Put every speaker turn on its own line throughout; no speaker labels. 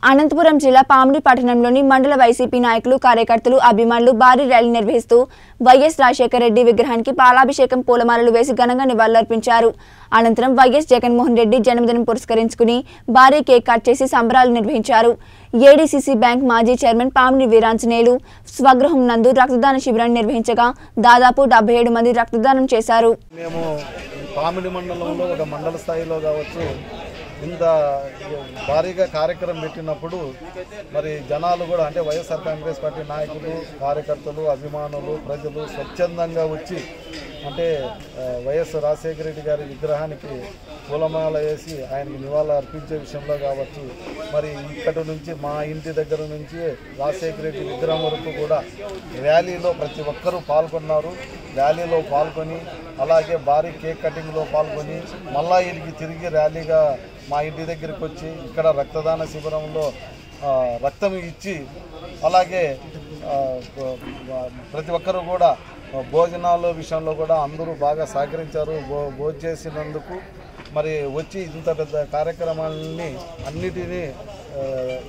అనంతపురం జిల్లా పామిడి పట్టణంలోని మండల వైసీపీ నాయకులు కార్యకర్తలు అభిమానులు భారీ ర్యాలీ నిర్వహిస్తూ వైఎస్ రాజశేఖర రెడ్డి విగ్రహానికి పాలాభిషేకం పూలమాలలు వేసి ఘనంగా నివాళులర్పించారు అనంతరం వైఎస్ జగన్మోహన్ రెడ్డి జన్మదినం పురస్కరించుకుని భారీ కేక్ కట్ చేసి సంబరాలు నిర్వహించారు ఏడీసీసీ బ్యాంక్ మాజీ చైర్మన్ పామిడి వీరాంజనేయులు స్వగృహం నందు రక్తదాన శిబిరాన్ని నిర్వహించగా దాదాపు డెబ్బై ఏడు మంది రక్తదానం చేశారు
మేము పామిడి మండలంలో ఒక మండల స్థాయిలో కావచ్చు ఇంత భారీగా కార్యక్రమం పెట్టినప్పుడు మరి జనాలు కూడా అంటే వైఎస్ఆర్ కాంగ్రెస్ పార్టీ నాయకులు కార్యకర్తలు అభిమానులు ప్రజలు స్వచ్ఛందంగా వచ్చి అంటే ఆ, వైఎస్ రాజశేఖర రెడ్డి గారి విగ్రహానికి పూలమాల వేసి ఆయనకి నివాళులు అర్పించే విషయంలో కావచ్చు మరి ఇక్కడి నుంచి మా ఇంటి దగ్గర నుంచి రాజశేఖర రెడ్డి విగ్రహం వరకు కూడా ర్యాలీలో ప్రతి ఒక్కరూ పాల్గొన్నారు ర్యాలీలో పాల్గొని అలాగే భారీ కేక్ కటింగ్లో పాల్గొని మళ్ళా ఇంటికి తిరిగి ర్యాలీగా మా ఇంటి దగ్గరికి వచ్చి ఇక్కడ రక్తదాన శిబిరంలో ఆ, రక్తం ఇచ్చి అలాగే ఆ, బ- ప్రతి ఒక్కరూ కూడా భోజనాల విషయంలో కూడా అందరూ బాగా సహకరించారు భో భోజనం చేసినందుకు మరి వచ్చి ఇంత పెద్ద కార్యక్రమాలని అన్నిటినీ ఆ,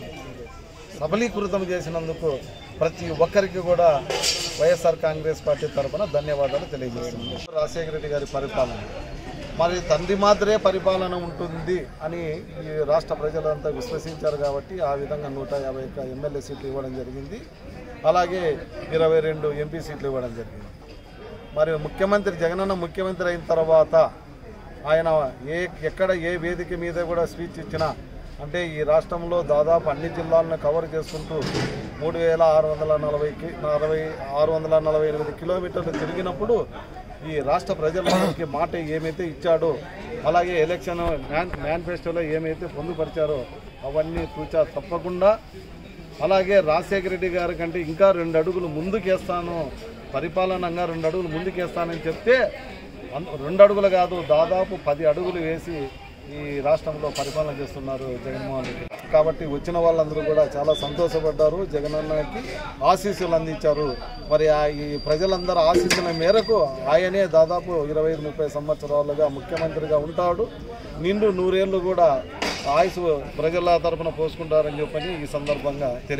సబలీకృతం చేసినందుకు ప్రతి ఒక్కరికి కూడా వైఎస్ఆర్ కాంగ్రెస్ పార్టీ తరఫున ధన్యవాదాలు తెలియజేస్తున్నాను రాజశేఖర రెడ్డి గారి పరిపాలన మరి తండ్రి మాత్రమే పరిపాలన ఉంటుంది అని ఈ రాష్ట్ర ప్రజలంతా విశ్వసించారు కాబట్టి ఆ విధంగా నూట యాభై ఒక్క ఎమ్మెల్యే సీట్లు ఇవ్వడం జరిగింది అలాగే ఇరవై రెండు ఎంపీ సీట్లు ఇవ్వడం జరిగింది మరి ముఖ్యమంత్రి జగనన్న ముఖ్యమంత్రి అయిన తర్వాత ఆయన ఏ ఎక్కడ ఏ వేదిక మీద కూడా స్పీచ్ ఇచ్చినా అంటే ఈ రాష్ట్రంలో దాదాపు అన్ని జిల్లాలను కవర్ చేసుకుంటూ మూడు వేల ఆరు వందల నలభై కి- నలభై ఆరు వందల నలభై ఎనిమిది కిలోమీటర్లు తిరిగినప్పుడు ఈ రాష్ట్ర ప్రజలకి మాట ఏమైతే ఇచ్చాడో అలాగే ఎలక్షన్ మ్యాన్ మేనిఫెస్టోలో ఏమైతే పొందుపరిచారో అవన్నీ తూచా తప్పకుండా అలాగే రాజశేఖర రెడ్డి గారి కంటే ఇంకా రెండు అడుగులు ముందుకేస్తాను పరిపాలనంగా రెండు అడుగులు ముందుకేస్తానని చెప్తే అన్- రెండు అడుగులు కాదు దాదాపు పది అడుగులు వేసి ఈ రాష్ట్రంలో పరిపాలన చేస్తున్నారు జగన్మోహన్ రెడ్డి కాబట్టి వచ్చిన వాళ్ళందరూ కూడా చాలా సంతోషపడ్డారు జగనన్నకి ఆశీస్సులు అందించారు మరి ఆ ఈ ప్రజలందరూ ఆశీస్సుల మేరకు ఆయనే దాదాపు ఇరవై ఐదు ముప్పై సంవత్సరాలుగా ముఖ్యమంత్రిగా ఉంటాడు నిండు నూరేళ్ళు కూడా ఆయుసు ప్రజల తరపున పోసుకుంటారని చెప్పని ఈ సందర్భంగా తెలియ